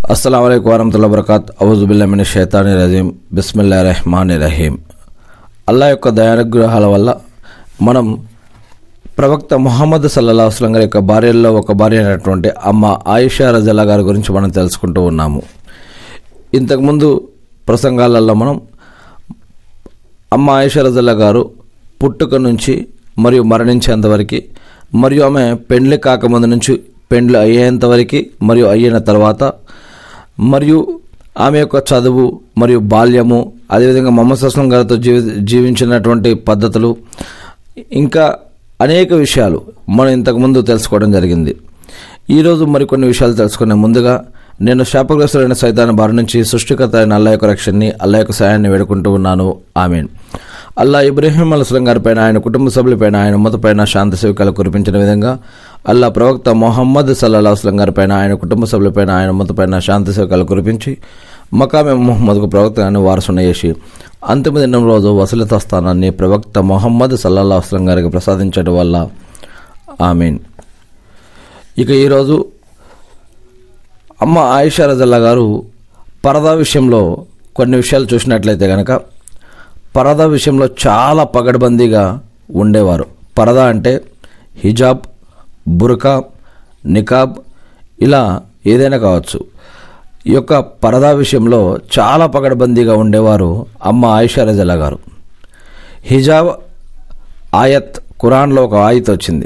అస్సలం అయికు వరహతుల్లా వరకాత్ అవుజుబుల్లామిన షైతాని రజీం బిస్మిల్లా రెహమాన్ రహీం అల్లా యొక్క దయానుగ్రహాల వల్ల మనం ప్రవక్త ముహమ్మద్ సల్లల్లా వస్లం గారి యొక్క భార్యల్లో ఒక భార్య అయినటువంటి అమ్మ ఆయిషా రజల్లా గారి గురించి మనం తెలుసుకుంటూ ఉన్నాము ఇంతకుముందు ప్రసంగాలలో మనం అమ్మ ఆయిషా రజల్లా గారు పుట్టుక నుంచి మరియు మరణించేంతవరకు మరియు ఆమె పెండ్లి కాకముందు నుంచి పెండ్లి అయ్యేంతవరకు మరియు అయిన తర్వాత మరియు ఆమె యొక్క చదువు మరియు బాల్యము అదేవిధంగా మొహమ్మద్ అస్లం గారితో జీవి జీవించినటువంటి పద్ధతులు ఇంకా అనేక విషయాలు మనం ఇంతకుముందు తెలుసుకోవడం జరిగింది ఈరోజు మరికొన్ని విషయాలు తెలుసుకునే ముందుగా నేను శాపగ్రస్తులైన సైతాన్ని బారి నుంచి సృష్టికర్త అయిన అల్లా యొక్క రక్షణని అల్లా యొక్క సాయాన్ని వేడుకుంటూ ఉన్నాను ఆమెన్ అల్లా ఇబ్రహీం అలస్లం గారిపైన ఆయన కుటుంబ సభ్యులపైన ఆయన ఉమ్మతపైన శాంతి సేవికలు కురిపించిన విధంగా అల్లా ప్రవక్త మొహమ్మద్ సల్లా అస్లం గారిపైన ఆయన కుటుంబ సభ్యులపైన ఆయన ఉమ్మతపైన శాంతి సేవికలు కురిపించి మకామె మొహమ్మద్కు ప్రవక్తగాన్ని వారసున చేసి అంతిమ దినం రోజు వసలిత స్థానాన్ని ప్రవక్త మొహమ్మద్ సల్లల్లా అస్లం గారికి ప్రసాదించడం వల్ల ఆమీన్ ఇక ఈరోజు అమ్మ ఆయిషా రజల్లా గారు పరదా విషయంలో కొన్ని విషయాలు చూసినట్లయితే కనుక పరదా విషయంలో చాలా పగడ్బందీగా ఉండేవారు పరదా అంటే హిజాబ్ బురకా నికాబ్ ఇలా ఏదైనా కావచ్చు ఈ యొక్క పరదా విషయంలో చాలా పగడ్బందీగా ఉండేవారు అమ్మ ఆయిషా రజల్లా గారు హిజాబ్ ఆయత్ ఖురాన్లో ఒక ఆయత్ వచ్చింది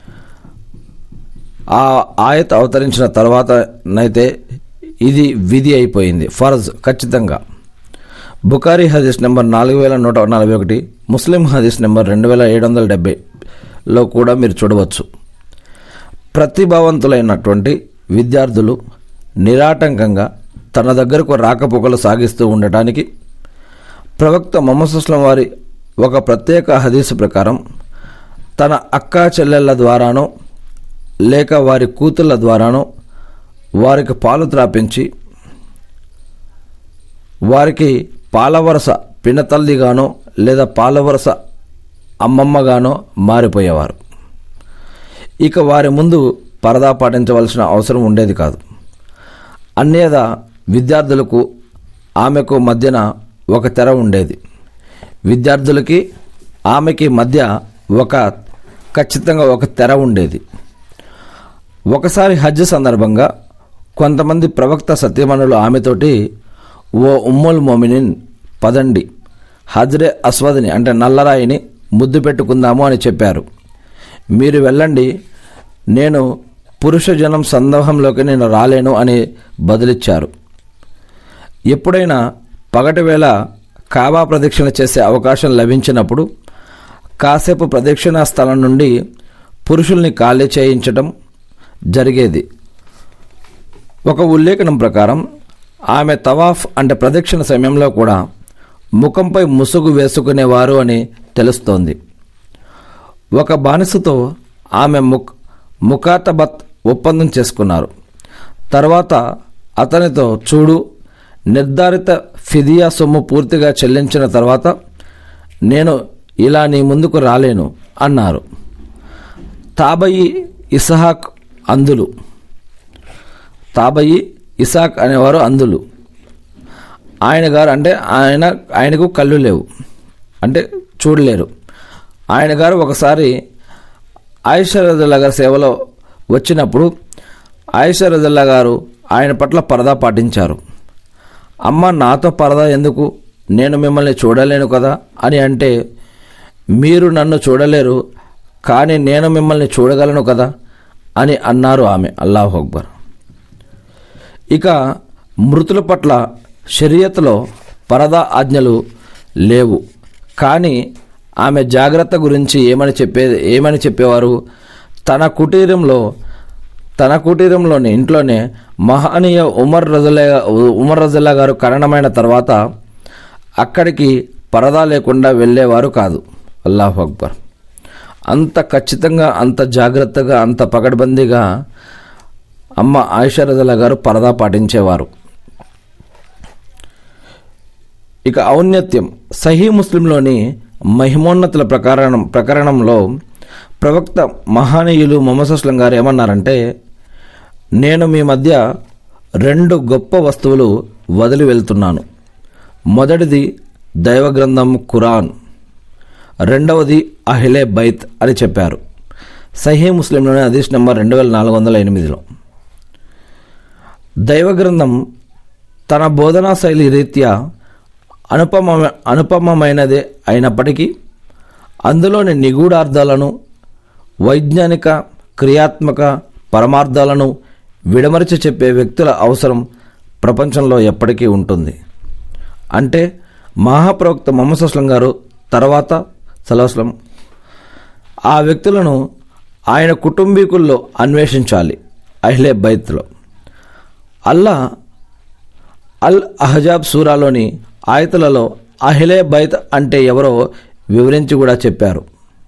ఆ ఆయత్ అవతరించిన తర్వాత నైతే ఇది విధి అయిపోయింది ఫర్జ్ ఖచ్చితంగా బుకారీ హదీస్ నెంబర్ నాలుగు వేల నూట నలభై ఒకటి ముస్లిం హదీస్ నెంబర్ రెండు వేల ఏడు వందల డెబ్బైలో కూడా మీరు చూడవచ్చు ప్రతిభావంతులైనటువంటి విద్యార్థులు నిరాటంకంగా తన దగ్గరకు రాకపోకలు సాగిస్తూ ఉండటానికి ప్రవక్త మొహమ్మద్ అస్లం వారి ఒక ప్రత్యేక హదీసు ప్రకారం తన అక్కా చెల్లెళ్ళ ద్వారానో లేక వారి కూతుళ్ళ ద్వారానో వారికి పాలు త్రాపించి వారికి పాలవరస పినతల్లిగానో లేదా పాలవరస అమ్మమ్మగానో మారిపోయేవారు ఇక వారి ముందు పరదా పాటించవలసిన అవసరం ఉండేది కాదు అన్యద విద్యార్థులకు ఆమెకు మధ్యన ఒక తెర ఉండేది విద్యార్థులకి ఆమెకి మధ్య ఒక ఖచ్చితంగా ఒక తెర ఉండేది ఒకసారి హజ్ సందర్భంగా కొంతమంది ప్రవక్త సత్యమనులు ఆమెతోటి ఓ ఉమ్మల్ మోమినిన్ పదండి హజ్రే అస్వద్ని అంటే నల్లరాయిని ముద్దు పెట్టుకుందాము అని చెప్పారు మీరు వెళ్ళండి నేను పురుష జనం సందర్భంలోకి నేను రాలేను అని బదులిచ్చారు ఎప్పుడైనా పగటి వేళ కాబా ప్రదక్షిణ చేసే అవకాశం లభించినప్పుడు కాసేపు ప్రదక్షిణా స్థలం నుండి పురుషుల్ని ఖాళీ చేయించడం జరిగేది ఒక ఉల్లేఖనం ప్రకారం ఆమె తవాఫ్ అంటే ప్రదక్షిణ సమయంలో కూడా ముఖంపై ముసుగు వేసుకునేవారు అని తెలుస్తోంది ఒక బానిసతో ఆమె ముక్ ముఖాతబత్ ఒప్పందం చేసుకున్నారు తర్వాత అతనితో చూడు నిర్ధారిత ఫిదియా సొమ్ము పూర్తిగా చెల్లించిన తర్వాత నేను ఇలా నీ ముందుకు రాలేను అన్నారు తాబయి ఇసహాక్ అందులు తాబయి ఇసాక్ అనేవారు అందులు ఆయన గారు అంటే ఆయన ఆయనకు కళ్ళు లేవు అంటే చూడలేరు ఆయన గారు ఒకసారి ఆయుషరదుల్లా గారి సేవలో వచ్చినప్పుడు ఆయుషరదుల్లా గారు ఆయన పట్ల పరదా పాటించారు అమ్మ నాతో పరదా ఎందుకు నేను మిమ్మల్ని చూడలేను కదా అని అంటే మీరు నన్ను చూడలేరు కానీ నేను మిమ్మల్ని చూడగలను కదా అని అన్నారు ఆమె అల్లాహ్ అక్బర్ ఇక మృతుల పట్ల షరియత్లో పరదా ఆజ్ఞలు లేవు కానీ ఆమె జాగ్రత్త గురించి ఏమని చెప్పే ఏమని చెప్పేవారు తన కుటీరంలో తన కుటీరంలోని ఇంట్లోనే మహనీయ ఉమర్ రజుల్లా ఉమర్ రజుల్లా గారు కరణమైన తర్వాత అక్కడికి పరదా లేకుండా వెళ్ళేవారు కాదు అల్లాహు అక్బర్ అంత ఖచ్చితంగా అంత జాగ్రత్తగా అంత పకడ్బందీగా అమ్మ ఆయిషా రజల్లా గారు పరదా పాటించేవారు ఇక ఔన్నత్యం సహీ ముస్లింలోని మహిమోన్నతుల ప్రకారం ప్రకరణంలో ప్రవక్త మహానీయులు మొహమ్మద్ అస్లం గారు ఏమన్నారంటే నేను మీ మధ్య రెండు గొప్ప వస్తువులు వదిలి వెళ్తున్నాను మొదటిది దైవగ్రంథం ఖురాన్ రెండవది అహిలే బైత్ అని చెప్పారు సహీ ముస్లింలోని హదీస్ నెంబర్ రెండు వేల నాలుగు వందల ఎనిమిదిలో దైవగ్రంథం తన బోధనా శైలి రీత్యా అనుపమ అనుపమమైనదే అయినప్పటికీ అందులోని నిగూఢార్థాలను వైజ్ఞానిక క్రియాత్మక పరమార్థాలను విడమరిచి చెప్పే వ్యక్తుల అవసరం ప్రపంచంలో ఎప్పటికీ ఉంటుంది అంటే మహాప్రవక్త మొహమ్మద్ అస్లం గారు తర్వాత సలహస్లం ఆ వ్యక్తులను ఆయన కుటుంబీకుల్లో అన్వేషించాలి అహ్లే బైత్లో అల్లా అల్ అహజాబ్ సూరాలోని ఆయతులలో అహిలే బైత్ అంటే ఎవరో వివరించి కూడా చెప్పారు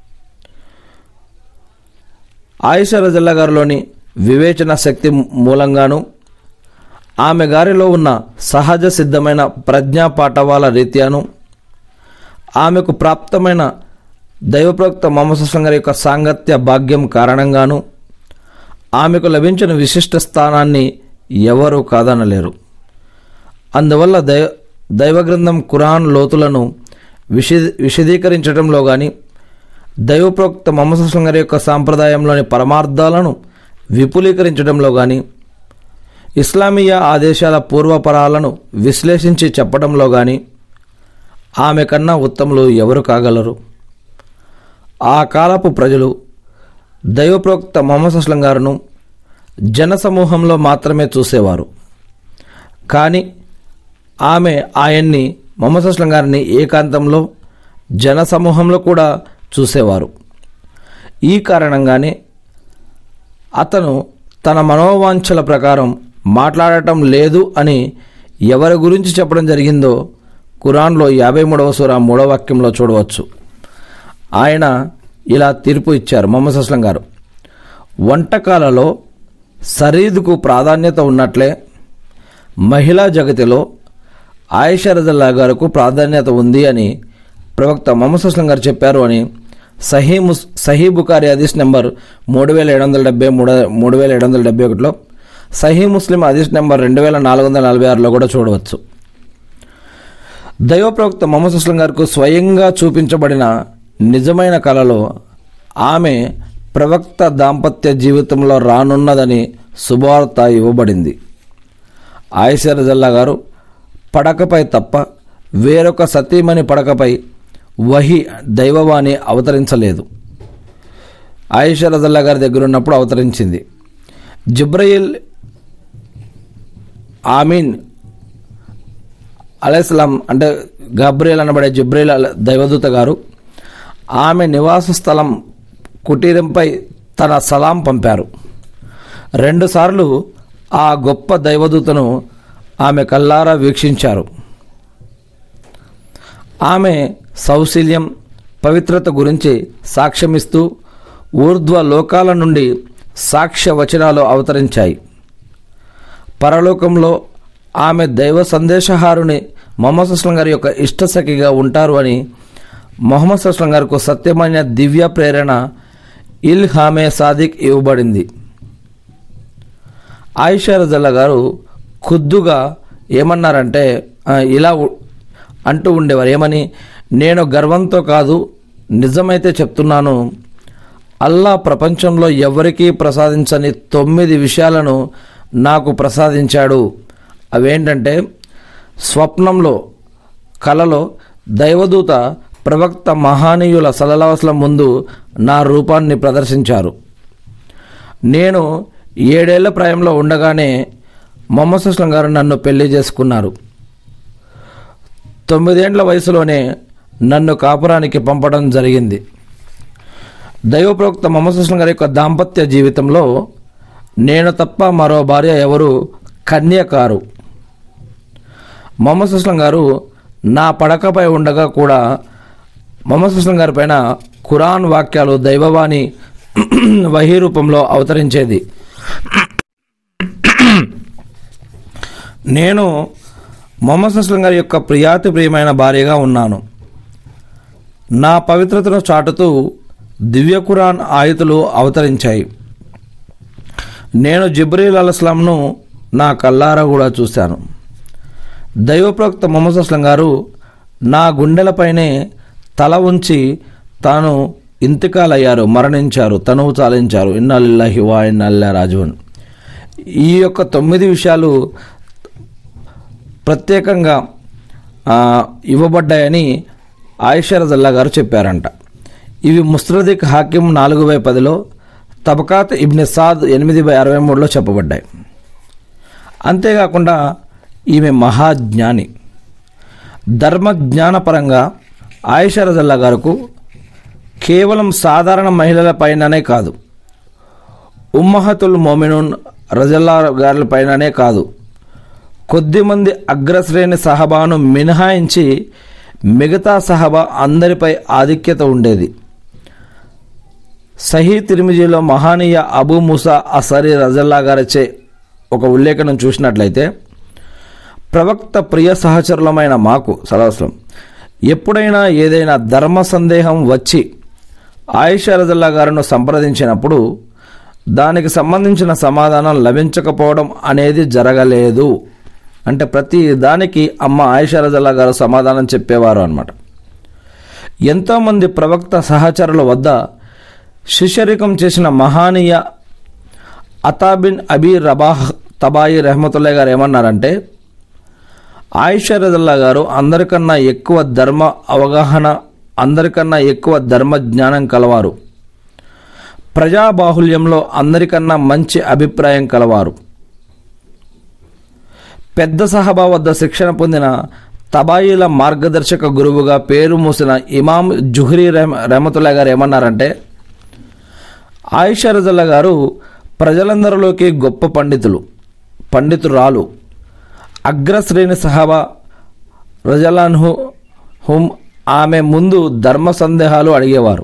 ఆయిషా రజల్లా గారిలోని వివేచన శక్తి మూలంగాను ఆమె గారిలో ఉన్న సహజ సిద్ధమైన ప్రజ్ఞా పాఠవాల రీత్యాను ఆమెకు ప్రాప్తమైన దైవప్రోక్త మొహమ్మద్ గారి యొక్క సాంగత్య భాగ్యం కారణంగాను ఆమెకు లభించిన విశిష్ట స్థానాన్ని ఎవరూ కాదనలేరు అందువల్ల దైవ దైవగ్రంథం ఖురాన్ లోతులను విశదీ విశదీకరించడంలో కానీ దైవప్రోక్త మొహమ్మద్ గారి యొక్క సాంప్రదాయంలోని పరమార్థాలను విపులీకరించడంలో కానీ ఇస్లామీయ ఆదేశాల పూర్వపరాలను విశ్లేషించి చెప్పడంలో కానీ ఆమె కన్నా ఉత్తములు ఎవరు కాగలరు ఆ కాలపు ప్రజలు దైవప్రోక్త మొహమ్మద్ అస్లం గారును జనసమూహంలో మాత్రమే చూసేవారు కానీ ఆమె ఆయన్ని మొహమ్మద్ అస్లం గారిని ఏకాంతంలో జనసమూహంలో కూడా చూసేవారు ఈ కారణంగానే అతను తన మనోవాంఛల ప్రకారం మాట్లాడటం లేదు అని ఎవరి గురించి చెప్పడం జరిగిందో ఖురాన్లో యాభై మూడవ సూర మూడవ వాక్యంలో చూడవచ్చు ఆయన ఇలా తీర్పు ఇచ్చారు మొహమ్మద్ అస్లం గారు వంటకాలలో సరీదుకు ప్రాధాన్యత ఉన్నట్లే మహిళా జగతిలో ఆయిషా రజల్లా గారుకు ప్రాధాన్యత ఉంది అని ప్రవక్త మొహమ్మద్ అస్లం గారు చెప్పారు అని సహీ ముస్ సహీ బుకారి హదీస్ నెంబర్ మూడు వేల ఏడు వందల డెబ్బై మూడు మూడు వేల ఏడు వందల డెబ్బై ఒకటిలో సహీ ముస్లిం హదీస్ నెంబర్ రెండు వేల నాలుగు వందల నలభై ఆరులో కూడా చూడవచ్చు దైవ ప్రవక్త మొహమ్మద్ అస్లం గారికి స్వయంగా చూపించబడిన నిజమైన కళలో ఆమె ప్రవక్త దాంపత్య జీవితంలో రానున్నదని శుభవార్త ఇవ్వబడింది ఆయిషా రజల్లా గారు పడకపై తప్ప వేరొక సతీమణి పడకపై వహి దైవవాణి అవతరించలేదు ఆయిషా రజల్లా గారి దగ్గర ఉన్నప్పుడు అవతరించింది జిబ్రయిల్ ఆమీన్ అలైస్లాం అంటే గబ్రియల్ అనబడే జిబ్రైల్ అల- దైవదూత గారు ఆమె నివాస స్థలం కుటీరంపై తన సలాం పంపారు రెండుసార్లు ఆ గొప్ప దైవదూతను ఆమె కల్లారా వీక్షించారు ఆమె సౌశల్యం పవిత్రత గురించి సాక్ష్యమిస్తూ ఊర్ధ్వ లోకాల నుండి సాక్ష్య వచనాలు అవతరించాయి పరలోకంలో ఆమె దైవ సందేశహారుని మొహమ్మద్ అస్లం గారి యొక్క ఇష్టసఖిగా ఉంటారు అని మొహమ్మద్ అస్లం గారికి సత్యమైన దివ్య ప్రేరణ ఇల్ హామే సాదిక్ ఇవ్వబడింది ఆయిషా రజల్లా గారు ఖుద్దుగా ఏమన్నారంటే ఆ, ఇలా ఉ- అంటూ ఉండేవారు ఏమని నేను గర్వంతో కాదు నిజమైతే చెప్తున్నాను అల్లా ప్రపంచంలో ఎవరికీ ప్రసాదించని తొమ్మిది విషయాలను నాకు ప్రసాదించాడు అవేంటంటే స్వప్నంలో కలలో దైవదూత ప్రవక్త మహానీయుల సలలవసల ముందు నా రూపాన్ని ప్రదర్శించారు నేను ఏడేళ్ల ప్రాయంలో ఉండగానే మొహమ్మద్ సుస్లం గారు నన్ను పెళ్లి చేసుకున్నారు తొమ్మిదేండ్ల వయసులోనే నన్ను కాపురానికి పంపడం జరిగింది దైవప్రవక్త మొహమ్మద్ సుస్లం గారి యొక్క దాంపత్య జీవితంలో నేను తప్ప మరో భార్య ఎవరు కన్యకారు మొహమ్మద్ సుస్లం గారు నా పడకపై ఉండగా కూడా మొహమ్మద్ సుస్లం గారి పైన ఖురాన్ వాక్యాలు దైవవాణి వహీ రూపంలో అవతరించేది నేను మొహమ్మద్ సుస్లం గారి యొక్క ప్రియాతి ప్రియమైన భార్యగా ఉన్నాను నా పవిత్రతను చాటుతూ దివ్య ఖురాన్ ఆయుతులు అవతరించాయి నేను జిబ్రీల్ అలస్లాంను నా కల్లారా కూడా చూశాను దైవప్రవక్త మొహమ్మద్ అస్లం గారు నా గుండెలపైనే తల ఉంచి తాను ఇంతికాలయ్యారు మరణించారు తనువు చాలించారు ఇన్నాళ్ళి వా ఇన్నాళ్ళ రాజువన్ ఈ యొక్క తొమ్మిది విషయాలు ప్రత్యేకంగా ఆ, ఇవ్వబడ్డాయని ఆయిషరజల్లా గారు చెప్పారంట ఇవి ముస్రదిక్ హాకిం నాలుగు బై పదిలో తబకాత్ ఇబ్నె సాద్ ఎనిమిది బై అరవై మూడులో చెప్పబడ్డాయి అంతేకాకుండా ఈమె మహాజ్ఞాని ధర్మజ్ఞానపరంగా ఆయిషరజల్లా గారుకు కేవలం సాధారణ మహిళల పైననే కాదు ఉమ్మహతుల్ మోమినున్ రజల్లా గారి పైననే కాదు కొద్దిమంది అగ్రశ్రేణి సహబాను మినహాయించి మిగతా సహబా అందరిపై ఆధిక్యత ఉండేది సహీ తిరిమిజీలో మహానీయ అబూ ముసా అసరి రజల్లా గారిచే ఒక ఉల్లేఖనం చూసినట్లయితే ప్రవక్త ప్రియ సహచరులమైన మాకు సలహస్లం ఎప్పుడైనా ఏదైనా ధర్మ సందేహం వచ్చి ఆయిషా రజల్లా గారిను సంప్రదించినప్పుడు దానికి సంబంధించిన సమాధానం లభించకపోవడం అనేది జరగలేదు అంటే ప్రతి దానికి అమ్మ ఆయిషా రజల్లా గారు సమాధానం చెప్పేవారు అనమాట ఎంతోమంది ప్రవక్త సహచరుల వద్ద శిష్యరికం చేసిన మహానీయ అతాబిన్ అబీ రబాహ్ తబాయి రెహమతుల్లా గారు ఏమన్నారంటే ఆయిషా రజల్లా గారు అందరికన్నా ఎక్కువ ధర్మ అవగాహన అందరికన్నా ఎక్కువ ధర్మ జ్ఞానం కలవారు ప్రజాబాహుల్యంలో అందరికన్నా మంచి అభిప్రాయం కలవారు పెద్ద సహబా వద్ద శిక్షణ పొందిన తబాయిల మార్గదర్శక గురువుగా పేరు మూసిన ఇమాం జుహ్రీ రెహమ రెహమతుల్లా గారు ఏమన్నారంటే ఆయిషా రజల్లా గారు ప్రజలందరిలోకి గొప్ప పండితులు పండితురాలు అగ్రశ్రేణి సహబా రజలాన్హు హుం ఆమె ముందు ధర్మ సందేహాలు అడిగేవారు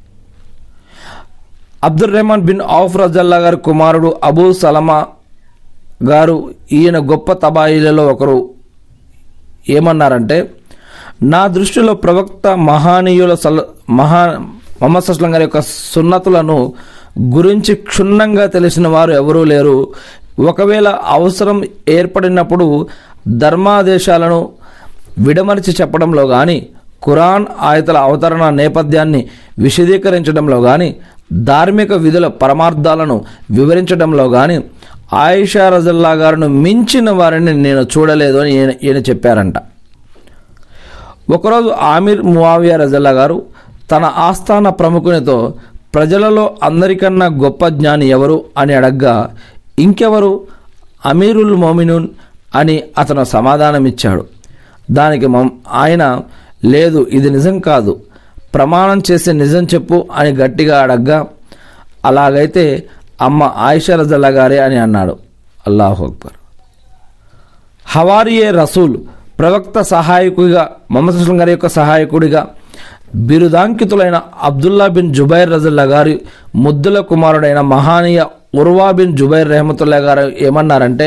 అబ్దుల్ రెహమాన్ బిన్ ఔఫ్ రజల్లా గారి కుమారుడు అబూ సలమా గారు ఈయన గొప్ప తబాయిలలో ఒకరు ఏమన్నారంటే నా దృష్టిలో ప్రవక్త మహానీయుల సల మహా మొహమ్మద్ అస్లం గారి యొక్క సున్నతులను గురించి క్షుణ్ణంగా తెలిసిన వారు ఎవరూ లేరు ఒకవేళ అవసరం ఏర్పడినప్పుడు ధర్మాదేశాలను విడమరిచి చెప్పడంలో కానీ ఖురాన్ ఆయతల అవతరణ నేపథ్యాన్ని విశదీకరించడంలో కానీ ధార్మిక విధుల పరమార్థాలను వివరించడంలో కానీ ఆయిషా రజల్లా గారిని మించిన వారిని నేను చూడలేదు అని ఈయన ఈయన చెప్పారంట ఒకరోజు ఆమిర్ మువావియా రజల్లా గారు తన ఆస్థాన ప్రముఖునితో ప్రజలలో అందరికన్నా గొప్ప జ్ఞాని ఎవరు అని అడగ్గా ఇంకెవరు అమీరుల్ మోమినున్ అని అతను సమాధానమిచ్చాడు దానికి మమ్- ఆయన లేదు ఇది నిజం కాదు ప్రమాణం చేసి నిజం చెప్పు అని గట్టిగా అడగ్గా అలాగైతే అమ్మ ఆయిషా రజల్లా గారే అని అన్నాడు అల్లాహు అక్బర్ హవారియే రసూల్ ప్రవక్త సహాయకుడిగా మొహమ్మద్ అస్లం గారి యొక్క సహాయకుడిగా బిరుదాంకితులైన అబ్దుల్లా బిన్ జుబైర్ రజల్లా గారి ముద్దుల కుమారుడైన మహానీయ ఉర్వా బిన్ జుబైర్ రెహమతుల్లా గారు ఏమన్నారంటే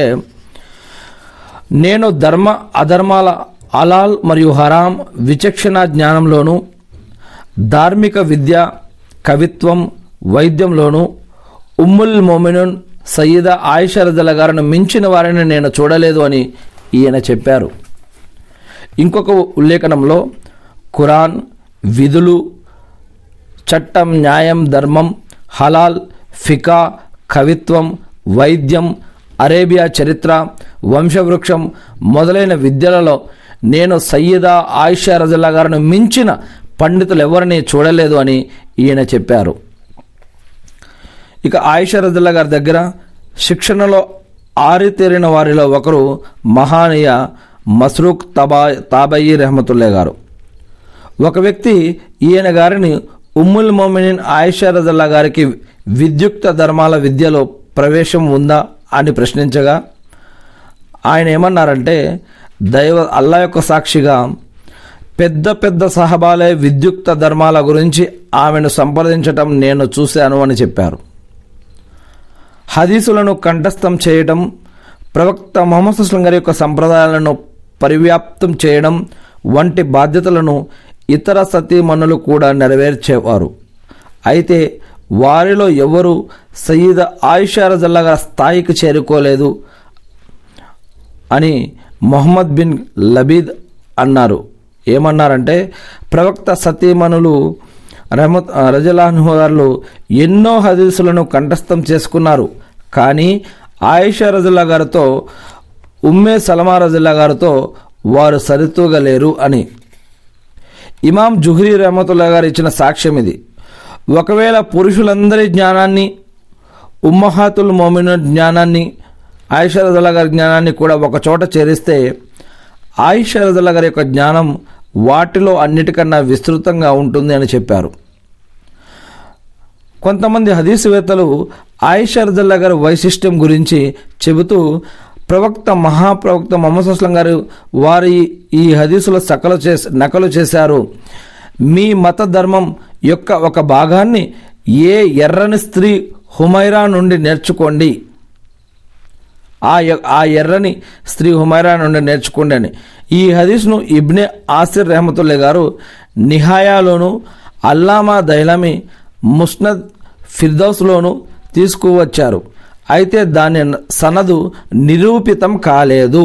నేను ధర్మ అధర్మాల అలాల్ మరియు హరాం విచక్షణ జ్ఞానంలోనూ ధార్మిక విద్య కవిత్వం వైద్యంలోనూ ఉమ్ముల్ మోమినున్ సయ్యిద ఆయిషా రజల గారిని మించిన వారిని నేను చూడలేదు అని ఈయన చెప్పారు ఇంకొక ఉల్లేఖనంలో ఖురాన్ విధులు చట్టం న్యాయం ధర్మం హలాల్ ఫికా కవిత్వం వైద్యం అరేబియా చరిత్ర వంశవృక్షం మొదలైన విద్యలలో నేను సయ్యదా ఆయిషా రజల్లా గారిని మించిన పండితులు ఎవరిని చూడలేదు అని ఈయన చెప్పారు ఇక ఆయిషా రజల్లా గారి దగ్గర శిక్షణలో ఆరితేరిన వారిలో ఒకరు మహానీయ మస్రూక్ తబా తాబయ్యి రెహమతుల్లా గారు ఒక వ్యక్తి ఈయన గారిని ఉమ్ముల్ మోమినిన్ ఆయిషా రజల్లా గారికి విద్యుక్త ధర్మాల విద్యలో ప్రవేశం ఉందా అని ప్రశ్నించగా ఆయన ఏమన్నారంటే దైవ అల్లా యొక్క సాక్షిగా పెద్ద పెద్ద సహబాలే విద్యుక్త ధర్మాల గురించి ఆమెను సంప్రదించటం నేను చూశాను అని చెప్పారు హదీసులను కంఠస్థం చేయడం ప్రవక్త మొహమ్మద్ సుస్లం గారి యొక్క సంప్రదాయాలను పరివ్యాప్తం చేయడం వంటి బాధ్యతలను ఇతర సతీమణులు కూడా నెరవేర్చేవారు అయితే వారిలో ఎవరు సయ్యద ఆయిషా రజల్లా గారి స్థాయికి చేరుకోలేదు అని మొహమ్మద్ బిన్ లబీద్ అన్నారు ఏమన్నారంటే ప్రవక్త సతీమణులు రహమత్ రజలాహుగారులు ఎన్నో హదీసులను కంఠస్థం చేసుకున్నారు కానీ ఆయిషా రజల్లా గారితో ఉమ్మే సలమా రజల్లా గారితో వారు సరితూగలేరు అని ఇమాం జుహ్రీ రహమతుల్లా గారు ఇచ్చిన సాక్ష్యం ఇది ఒకవేళ పురుషులందరి జ్ఞానాన్ని ఉమ్మహాతుల్ మోమిన జ్ఞానాన్ని ఆయిషా రజల్లా గారి జ్ఞానాన్ని కూడా ఒక చోట చేరిస్తే ఆయిషా రజల్లా గారి యొక్క జ్ఞానం వాటిలో అన్నిటికన్నా విస్తృతంగా ఉంటుంది అని చెప్పారు కొంతమంది హదీసువేత్తలు ఆయిషా రజల్లా గారి వైశిష్ట్యం గురించి చెబుతూ ప్రవక్త మహాప్రవక్త మొహమ్మద్ అస్లం గారు వారి ఈ హదీసుల సకలు చేసి నకలు చేశారు మీ మత ధర్మం యొక్క ఒక భాగాన్ని ఏ ఎర్రని స్త్రీ హుమైరా నుండి నేర్చుకోండి ఆ యొ- ఆ ఎర్రని స్త్రీ హుమైరా నుండి నేర్చుకోండి అని ఈ హదీస్ను ఇబ్నె ఆసిర్ రెహమతుల్లా గారు నిహాయాలోను అల్లామా దైలమి ముస్నద్ ఫిర్దౌస్లోను తీసుకువచ్చారు అయితే దాని సనదు నిరూపితం కాలేదు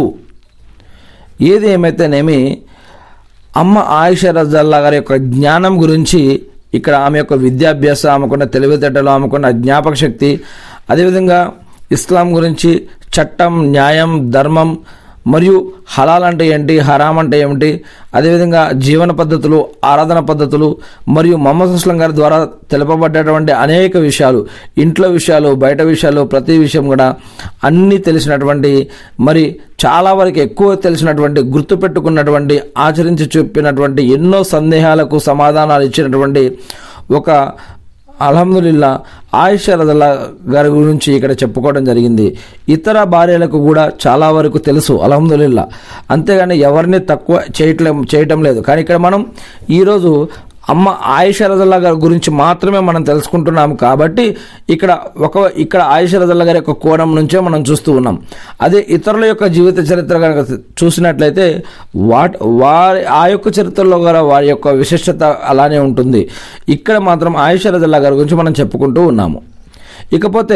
ఏది ఏమైతేనేమి అమ్మ ఆయిష రజల్లా గారి యొక్క జ్ఞానం గురించి ఇక్కడ ఆమె యొక్క విద్యాభ్యాసం ఆమెకున్న తెలివితేటలు ఆమెకున్న జ్ఞాపక శక్తి అదేవిధంగా ఇస్లాం గురించి చట్టం న్యాయం ధర్మం మరియు హలాల్ అంటే ఏంటి హరాం అంటే ఏమిటి అదేవిధంగా జీవన పద్ధతులు ఆరాధన పద్ధతులు మరియు మొహమ్మద్ అస్లం గారి ద్వారా తెలుపబడ్డటువంటి అనేక విషయాలు ఇంట్లో విషయాలు బయట విషయాలు ప్రతి విషయం కూడా అన్నీ తెలిసినటువంటి మరి చాలా వరకు ఎక్కువ తెలిసినటువంటి గుర్తుపెట్టుకున్నటువంటి ఆచరించి చూపినటువంటి ఎన్నో సందేహాలకు సమాధానాలు ఇచ్చినటువంటి ఒక అల్హమ్దుల్లా ఆయిషా రజల్లా గారి గురించి ఇక్కడ చెప్పుకోవడం జరిగింది ఇతర భార్యలకు కూడా చాలా వరకు తెలుసు అల్హమ్దుల్లా అంతేగాని ఎవరిని తక్కువ చేయట్లే చేయటం లేదు కానీ ఇక్కడ మనం ఈరోజు అమ్మ ఆయిషా రజల్లా గారి గురించి మాత్రమే మనం తెలుసుకుంటున్నాం కాబట్టి ఇక్కడ ఒక ఇక్కడ ఆయిషా రజల్లా గారి యొక్క కోణం నుంచే మనం చూస్తూ ఉన్నాం అదే ఇతరుల యొక్క జీవిత చరిత్ర కనుక చూసినట్లయితే వాట్ వారి ఆ యొక్క చరిత్రలో కూడా వారి యొక్క విశిష్టత అలానే ఉంటుంది ఇక్కడ మాత్రం ఆయిషా రజల్లా గారి గురించి మనం చెప్పుకుంటూ ఉన్నాము ఇకపోతే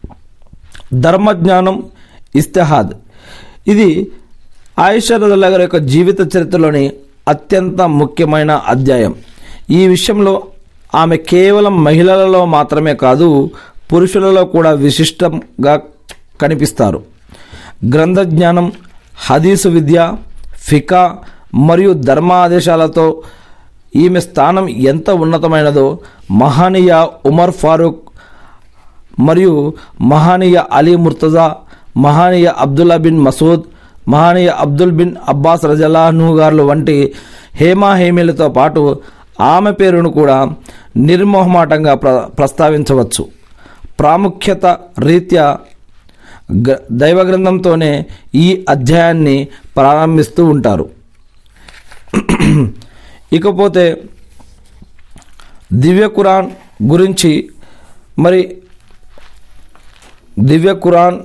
ధర్మజ్ఞానం ఇస్తెహాద్ ఇది ఆయిషా రజల్లా గారి యొక్క జీవిత చరిత్రలోని అత్యంత ముఖ్యమైన అధ్యాయం ఈ విషయంలో ఆమె కేవలం మహిళలలో మాత్రమే కాదు పురుషులలో కూడా విశిష్టంగా కనిపిస్తారు గ్రంథ జ్ఞానం హదీసు విద్య ఫికా మరియు ధర్మాదేశాలతో ఈమె స్థానం ఎంత ఉన్నతమైనదో మహానీయ ఉమర్ ఫారూక్ మరియు మహానీయ అలీ ముర్తజా మహానీయ అబ్దుల్లా బిన్ మసూద్ మహానీయ అబ్దుల్ బిన్ అబ్బాస్ రజలాహను గారు వంటి హేమా హేమీలతో పాటు ఆమె పేరును కూడా నిర్మోహమాటంగా ప్ర ప్రస్తావించవచ్చు ప్రాముఖ్యత రీత్యా గ దైవ గ్రంథంతోనే ఈ అధ్యాయాన్ని ప్రారంభిస్తూ ఉంటారు ఇకపోతే దివ్య ఖురాన్ గురించి మరి దివ్య ఖురాన్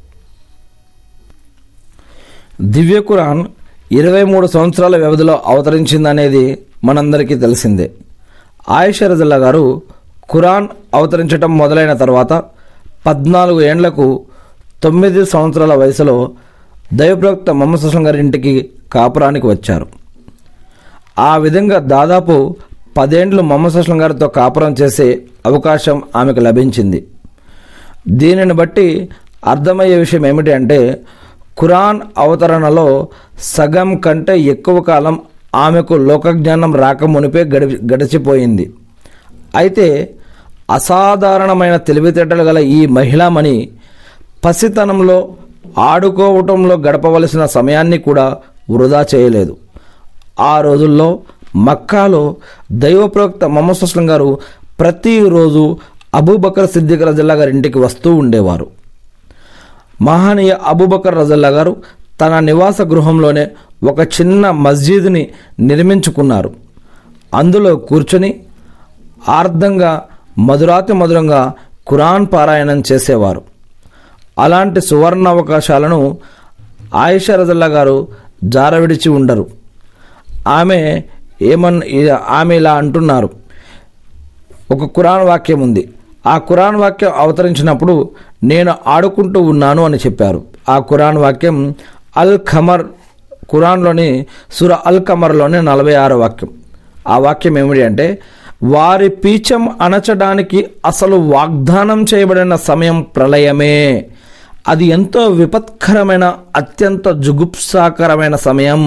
దివ్య ఖురాన్ ఇరవై మూడు సంవత్సరాల వ్యవధిలో అవతరించిందనేది మనందరికీ తెలిసిందే ఆయిషా రజల్లా గారు ఖురాన్ అవతరించటం మొదలైన తర్వాత పద్నాలుగు ఏండ్లకు తొమ్మిది సంవత్సరాల వయసులో దైవప్రవక్త మొహమ్మద్ సుస్లం గారి ఇంటికి కాపురానికి వచ్చారు ఆ విధంగా దాదాపు పదేండ్లు మొహమ్మద్ సుస్లం గారితో కాపురం చేసే అవకాశం ఆమెకు లభించింది దీనిని బట్టి అర్థమయ్యే విషయం ఏమిటి అంటే ఖురాన్ అవతరణలో సగం కంటే ఎక్కువ కాలం ఆమెకు లోకజ్ఞానం రాకమునిపే గడి గడిచిపోయింది అయితే అసాధారణమైన తెలివితేటలు గల ఈ మహిళామణి పసితనంలో ఆడుకోవటంలో గడపవలసిన సమయాన్ని కూడా వృధా చేయలేదు ఆ రోజుల్లో మక్కాలో దైవప్రవక్త మొహమ్మద్ సుస్లం గారు ప్రతిరోజు అబూబకర్ సిద్దిక్ రజల్లా గారి ఇంటికి వస్తూ ఉండేవారు మహానీయ అబూబకర్ రజల్లా గారు తన నివాస గృహంలోనే ఒక చిన్న మస్జిద్ని నిర్మించుకున్నారు అందులో కూర్చొని ఆర్ధంగా మధురాతి మధురంగా ఖురాన్ పారాయణం చేసేవారు అలాంటి సువర్ణ అవకాశాలను ఆయిషా రజల్లా గారు జారవిడిచి ఉండరు ఆమె ఏమన్ ఆమె ఇలా అంటున్నారు ఒక ఖురాన్ వాక్యం ఉంది ఆ ఖురాన్ వాక్యం అవతరించినప్పుడు నేను ఆడుకుంటూ ఉన్నాను అని చెప్పారు ఆ ఖురాన్ వాక్యం అల్ ఖమర్ ఖురాన్లోని సుర అల్ ఖమర్లోని నలభై ఆరో వాక్యం ఆ వాక్యం ఏమిటి అంటే వారి పీచం అణచడానికి అసలు వాగ్దానం చేయబడిన సమయం ప్రళయమే అది ఎంతో విపత్కరమైన అత్యంత జుగుప్సాకరమైన సమయం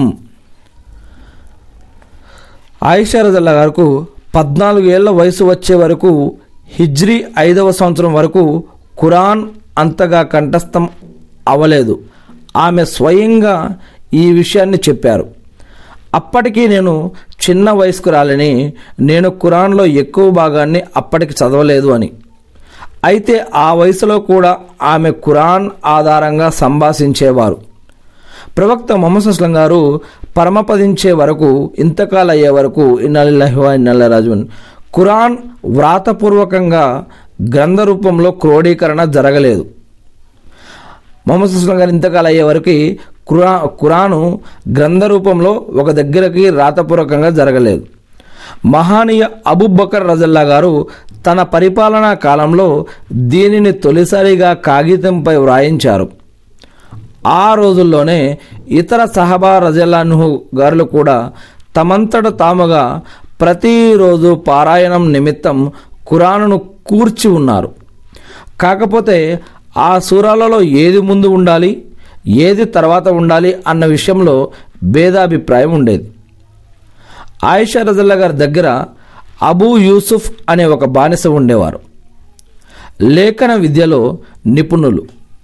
ఆయిషారజల్లా గారికి పద్నాలుగు ఏళ్ల వయసు వచ్చే వరకు హిజ్రీ ఐదవ సంవత్సరం వరకు ఖురాన్ అంతగా కంఠస్థం అవ్వలేదు ఆమె స్వయంగా ఈ విషయాన్ని చెప్పారు అప్పటికి నేను చిన్న వయస్కురాలని నేను ఖురాన్లో ఎక్కువ భాగాన్ని అప్పటికి చదవలేదు అని అయితే ఆ వయసులో కూడా ఆమె ఖురాన్ ఆధారంగా సంభాషించేవారు ప్రవక్త మొహమ్మద్ అస్లం గారు పరమపదించే వరకు ఇంతకాలం అయ్యే వరకు ఇన్నలిల్లహివా ఇన్నల్ల రాజున్ ఖురాన్ వ్రాతపూర్వకంగా గ్రంథ రూపంలో క్రోడీకరణ జరగలేదు మొహమ్మద్ అస్లం గారు ఇంతకాలం అయ్యే వరకు ఖురా ఖురాను గ్రంథ రూపంలో ఒక దగ్గరకి రాతపూర్వకంగా జరగలేదు మహానీయ అబుబకర్ రజల్లా గారు తన పరిపాలనా కాలంలో దీనిని తొలిసారిగా కాగితంపై వ్రాయించారు ఆ రోజుల్లోనే ఇతర సహబా రజల్లాను గారులు కూడా తమంతట తాముగా ప్రతిరోజు పారాయణం నిమిత్తం ఖురానును కూర్చి ఉన్నారు కాకపోతే ఆ సూరాలలో ఏది ముందు ఉండాలి ఏది తర్వాత ఉండాలి అన్న విషయంలో భేదాభిప్రాయం ఉండేది ఆయిషా రజల్లా గారి దగ్గర అబూ యూసుఫ్ అనే ఒక బానిస ఉండేవారు లేఖన విద్యలో నిపుణులు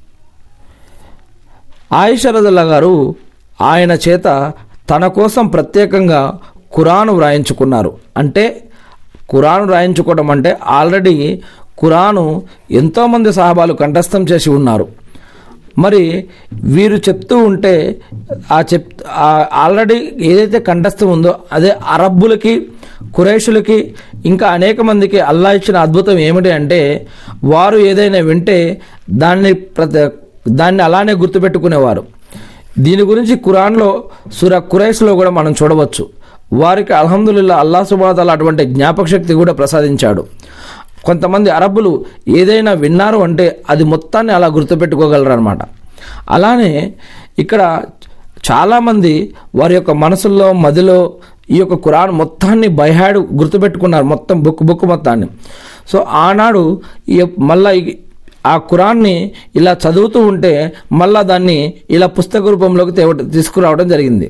ఆయిషా రజల్లా గారు ఆయన చేత తన కోసం ప్రత్యేకంగా ఖురాను వ్రాయించుకున్నారు అంటే ఖురాను వ్రాయించుకోవడం అంటే ఆల్రెడీ ఖురాను ఎంతోమంది సహాబాలు కంఠస్థం చేసి ఉన్నారు మరి వీరు చెప్తూ ఉంటే ఆ చెప్ ఆ- ఆల్రెడీ ఏదైతే కంఠస్థం ఉందో అదే అరబ్బులకి కురేషులకి ఇంకా అనేక మందికి అల్లా ఇచ్చిన అద్భుతం ఏమిటి అంటే వారు ఏదైనా వింటే దాన్ని ప్రతి దాన్ని అలానే గుర్తుపెట్టుకునేవారు దీని గురించి ఖురాన్లో సుర కురైష్లో కూడా మనం చూడవచ్చు వారికి అల్హమ్దుల్లా అల్లా సుబాతాల అటువంటి జ్ఞాపక శక్తి కూడా ప్రసాదించాడు కొంతమంది అరబ్బులు ఏదైనా విన్నారు అంటే అది మొత్తాన్ని అలా గుర్తుపెట్టుకోగలరు అనమాట అలానే ఇక్కడ చాలామంది వారి యొక్క మనసుల్లో మదిలో ఈ యొక్క ఖురాన్ మొత్తాన్ని బైహాడు గుర్తుపెట్టుకున్నారు మొత్తం బుక్ బుక్ మొత్తాన్ని సో ఆనాడు ఈ మళ్ళా ఈ- ఆ ఖురాన్ని ఇలా చదువుతూ ఉంటే మళ్ళా దాన్ని ఇలా పుస్తక రూపంలోకి తేవ తీసుకురావడం జరిగింది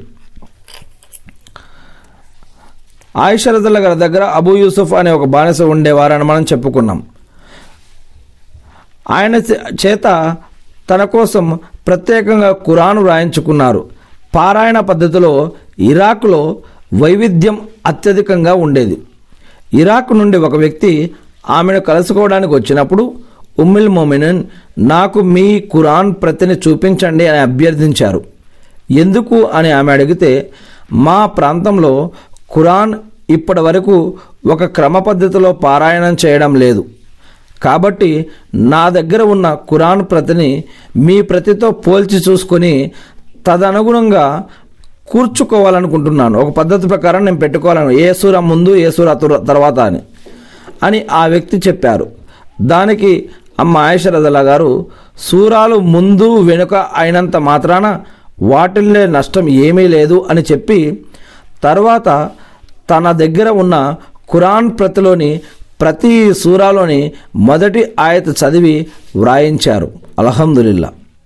ఆయిషరదుల్లా గారి దగ్గర అబూ యూసుఫ్ అనే ఒక బానిస ఉండేవారని మనం చెప్పుకున్నాం ఆయన చే- చేత తన కోసం ప్రత్యేకంగా ఖురాను రాయించుకున్నారు పారాయణ పద్ధతిలో ఇరాక్లో వైవిధ్యం అత్యధికంగా ఉండేది ఇరాక్ నుండి ఒక వ్యక్తి ఆమెను కలుసుకోవడానికి వచ్చినప్పుడు ఉమ్మిల్ మోమినన్ నాకు మీ ఖురాన్ ప్రతిని చూపించండి అని అభ్యర్థించారు ఎందుకు అని ఆమె అడిగితే మా ప్రాంతంలో ఖురాన్ ఇప్పటి వరకు ఒక క్రమ పద్ధతిలో పారాయణం చేయడం లేదు కాబట్టి నా దగ్గర ఉన్న ఖురాన్ ప్రతిని మీ ప్రతితో పోల్చి చూసుకొని తదనుగుణంగా కూర్చుకోవాలనుకుంటున్నాను ఒక పద్ధతి ప్రకారం నేను పెట్టుకోవాలను ఏ సూర ముందు ఏ సూర తుర- తర్వాత అని అని ఆ వ్యక్తి చెప్పారు దానికి అమ్మ ఆయేషరదల్లా గారు సూరాలు ముందు వెనుక అయినంత మాత్రాన వాటిల్లే నష్టం ఏమీ లేదు అని చెప్పి తర్వాత తన దగ్గర ఉన్న ఖురాన్ ప్రతిలోని ప్రతి సూరాలోని మొదటి ఆయత చదివి వ్రాయించారు అల్హమ్దులిల్లా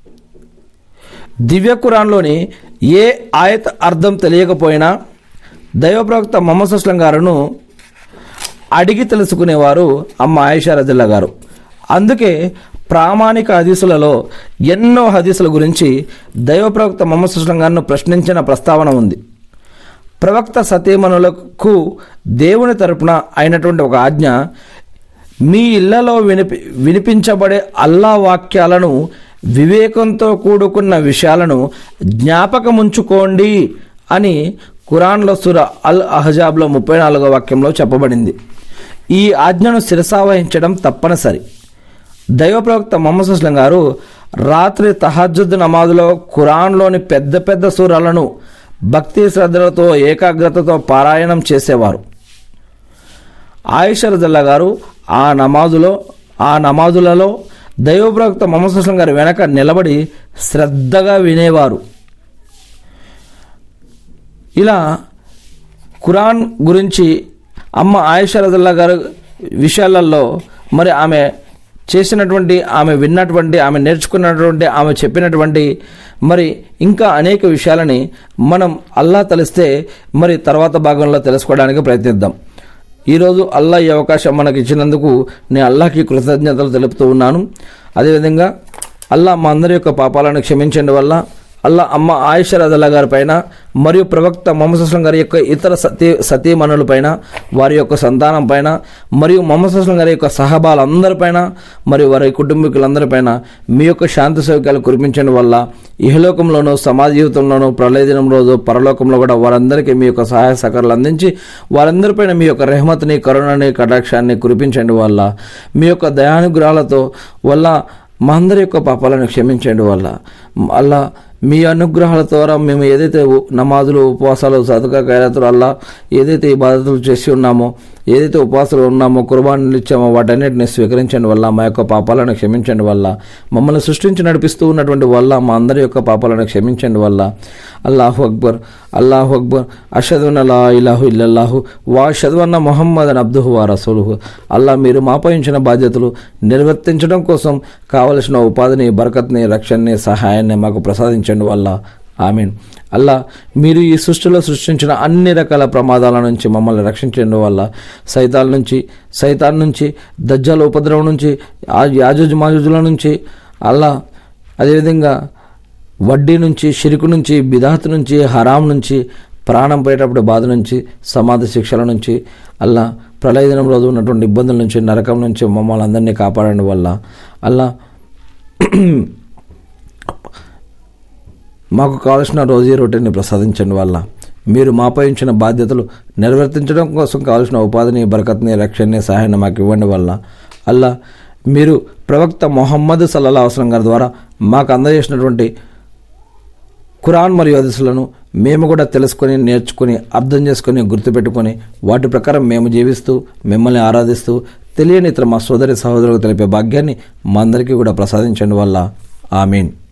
దివ్య ఖురాన్లోని ఏ ఆయత అర్థం తెలియకపోయినా దైవప్రవక్త మొహమ్మద్ అస్లం గారును అడిగి తెలుసుకునేవారు అమ్మ ఆయిషా రజిల్లా గారు అందుకే ప్రామాణిక హదీసులలో ఎన్నో హదీసుల గురించి దైవప్రవక్త మొహమ్మద్ సుస్లం గారిను ప్రశ్నించిన ప్రస్తావన ఉంది ప్రవక్త సతీమణులకు దేవుని తరపున అయినటువంటి ఒక ఆజ్ఞ మీ ఇళ్లలో వినిపి వినిపించబడే అల్లా వాక్యాలను వివేకంతో కూడుకున్న విషయాలను జ్ఞాపకముంచుకోండి అని ఖురాన్లో సుర అల్ అహజాబ్లో ముప్పై నాలుగో వాక్యంలో చెప్పబడింది ఈ ఆజ్ఞను శిరసావహించడం తప్పనిసరి దైవ ప్రవక్త మొహమ్మద్ అస్లం గారు రాత్రి తహజ్జుద్ నమాజులో ఖురాన్లోని పెద్ద పెద్ద సూరాలను భక్తి శ్రద్ధలతో ఏకాగ్రతతో పారాయణం చేసేవారు ఆయిషరజల్లా గారు ఆ నమాజులో ఆ నమాజులలో దైవ ప్రవక్త మొహమ్మద్ అస్లం గారి వెనక నిలబడి శ్రద్ధగా వినేవారు ఇలా ఖురాన్ గురించి అమ్మ ఆయిషా రజల్లా గారు విషయాలలో మరి ఆమె చేసినటువంటి ఆమె విన్నటువంటి ఆమె నేర్చుకున్నటువంటి ఆమె చెప్పినటువంటి మరి ఇంకా అనేక విషయాలని మనం అల్లా తెలిస్తే మరి తర్వాత భాగంలో తెలుసుకోవడానికి ప్రయత్నిద్దాం ఈరోజు అల్లా ఈ అవకాశం మనకి ఇచ్చినందుకు నేను అల్లాకి కృతజ్ఞతలు తెలుపుతూ ఉన్నాను అదేవిధంగా అల్లా మా అందరి యొక్క పాపాలను క్షమించండి వల్ల అల్లా అమ్మ ఆయిష రజల్లా గారి పైన మరియు ప్రవక్త మొహమ్మద్ అస్లం గారి యొక్క ఇతర సతీ సతీమణుల పైన వారి యొక్క సంతానం పైన మరియు మొహమ్మద్ అస్లం గారి యొక్క సహబాలందరిపైన మరియు వారి కుటుంబీకులందరిపైన మీ యొక్క శాంతి సౌక్యాలు కురిపించండి వల్ల ఇహలోకంలోనూ సమాజ జీవితంలోనూ ప్రళయ దినం రోజు పరలోకంలో కూడా వారందరికీ మీ యొక్క సహాయ సహకారాలు అందించి వారందరిపైన మీ యొక్క రెహమత్ని కరుణని కటాక్షాన్ని కురిపించండి వల్ల మీ యొక్క దయానుగ్రహాలతో వల్ల మా అందరి యొక్క పాపాలను క్షమించండి వల్ల అల్లా మీ అనుగ్రహాల ద్వారా మేము ఏదైతే ఉ- నమాజులు ఉపవాసాలు సదకా ఖైరాతులు అల్లా ఏదైతే ఈ బాధ్యతలు చేసి ఉన్నామో ఏదైతే ఉపవాసాలు ఉన్నామో కుర్బానీలు ఇచ్చామో వాటన్నిటిని స్వీకరించండి వల్ల మా యొక్క పాపాలను క్షమించండి వల్ల మమ్మల్ని సృష్టించి నడిపిస్తూ ఉన్నటువంటి వల్ల మా అందరి యొక్క పాపాలను క్షమించండి వల్ల అల్లాహు అక్బర్ అల్లాహు అక్బర్ అషదున్ అలా ఇలాహు ఇల్లల్లాహు వా షదువన్న మొహమ్మద్ అని అబ్దుహు వా రసూలుహు అల్లా మీరు మాపై ఉంచిన బాధ్యతలు నిర్వర్తించడం కోసం కావలసిన ఉపాధిని బరకత్ని రక్షణని సహాయాన్ని మాకు ప్రసాదించండి వల్ల ఆమీన్ అల్లా మీరు ఈ సృష్టిలో సృష్టించిన అన్ని రకాల ప్రమాదాల నుంచి మమ్మల్ని రక్షించడం వల్ల సైతాల నుంచి సైతాన్ నుంచి దజ్జాల ఉపద్రవం నుంచి ఆ- యాజుజ్ మాజుజుల నుంచి అల్లా అదేవిధంగా వడ్డీ నుంచి షిరుకు నుంచి బిదాత్ నుంచి హరాం నుంచి ప్రాణం పోయేటప్పుడు బాధ నుంచి సమాధి శిక్షల నుంచి అల్లా ప్రళయ దినం రోజు ఉన్నటువంటి ఇబ్బందుల నుంచి నరకం నుంచి మమ్మల్ని అందరినీ కాపాడండి వల్ల అల్లా మాకు కావలసిన రోజీ రొట్టెని ప్రసాదించండి వల్ల మీరు మాపై ఉంచిన బాధ్యతలు నిర్వర్తించడం కోసం కావలసిన ఉపాధిని బరకత్ని రక్షణని సహాయాన్ని మాకు ఇవ్వండి వల్ల అల్లా మీరు ప్రవక్త మొహమ్మద్ సల్లల్లా అవసరం గారి ద్వారా మాకు అందజేసినటువంటి ఖురాన్ మరియు హదీసులను మేము కూడా తెలుసుకొని నేర్చుకొని అర్థం చేసుకొని గుర్తుపెట్టుకొని వాటి ప్రకారం మేము జీవిస్తూ మిమ్మల్ని ఆరాధిస్తూ తెలియని ఇతర మా సోదరి సహోదరులకు తెలిపే భాగ్యాన్ని మా అందరికీ కూడా ప్రసాదించండి వల్ల ఆమీన్